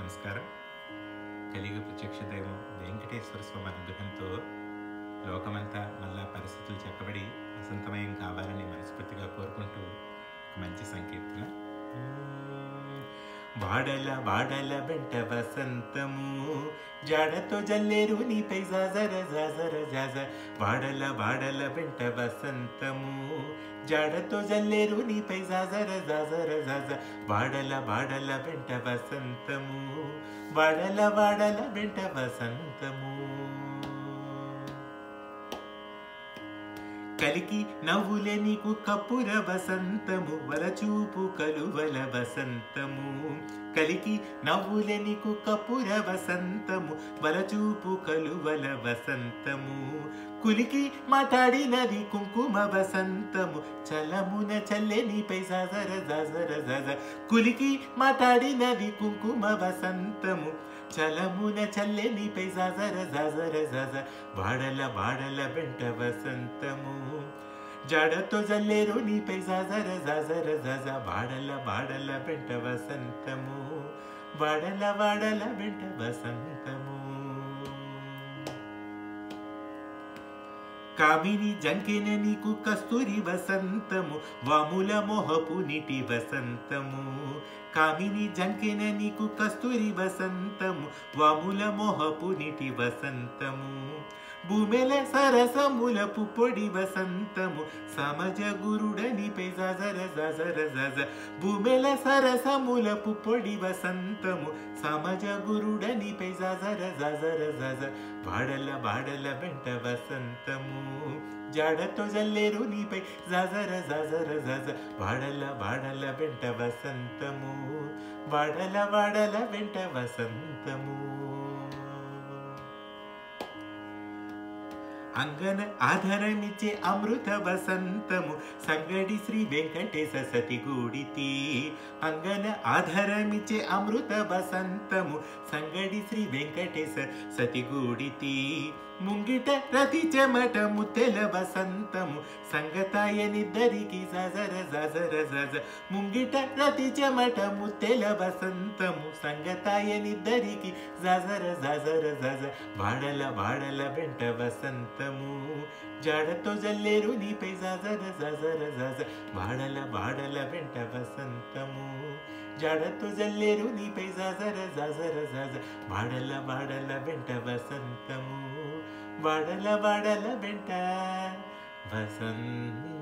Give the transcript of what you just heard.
నమస్కారం కలియుగ ప్రత్యక్ష దైవం వెంకటేశ్వర స్వామి అనుగ్రహంతో లోకమంతా మళ్ళా పరిస్థితులు చక్కబడి వసంతమయం కావాలని మనస్ఫూర్తిగా కోరుకుంటూ ఒక మంచి సంకీర్తన వాడల వాడల వెంట వసంతము జాడతో జల్లేరు నీపై జాజర జాజర జాజ వాడల వాడల వెంట వసంతము జాడతో జల్లేరు నీపై జాజర జాజర జాజ వాడల వాడల వెంట వసంతము వాడల వాడల వెంట వసంతము కలికి నవ్వులే నీకు కప్పుర వసంతము వలచూపు కలువల వసంతము కలికి నవ్వులే నీకు కప్పుర వసంతము వలచూపు కలువల వసంతము కులికి మాట్లాడినది కుంకుమ వసంతము చలమున చల్లె నీపై జాజర జాజర జాజ కులికి మాట్లాడినది కుంకుమ వసంతము చలమున చల్లె నీపై జాజర జాజర జాజ వాడల వాడల వెంట వసంతము జడతో జల్లేరు నీపై జాజర జాజర జాజ వాడల వాడల వెంట వసంతము వాడల వాడల వెంట వసంతము కామిని జంకెన నీకు కస్తూరి వసంతము వాముల మోహపు నిటి వసంతము కామిని జంకెన నీకు కస్తూరి వసంతము వాముల మోహపు నిటి వసంతము భూమెల సరసములపు పొడి వసంతము సమజ గురుడనిపై జాజర జాజర జాజ భూమెల సరసములపు పొడి వసంతము సమజ గురుడనిపై జాజర జాజర జాజ వాడల వాడల వెంట వసంతము జాడతో జల్లేరు నీపై జాజర జాజర జాజ వాడల వాడల వెంట వసంతము వాడల వాడల వెంట వసంతము అంగన ఆధారమిచ్చే అమృత వసంతము సంగడి శ్రీ వెంకటేశ సతిగూడితి అంగన ఆధారమిచ్చే అమృత వసంతము సంగడి శ్రీ వెంకటేశ సతిగూడితి ముంగిట రతి చెమట ముత్తెల వసంతము సంగతాయనిద్దరికి జజర జజర జజ ముంగిట రతి చెమట ముత్తెల వసంతము సంగతాయనిద్దరికి జజర జజర జజ వాడల వాడల వెంట వసంతము జడతో జల్లేరు నీపై జజర జజర జజ వాడల వాడల వెంట వసంతము జడతో జల్లేరు నీపై జజర జజర జజ వాడల వాడల వెంట వసంతము వాడల వాడల వెంట వసంత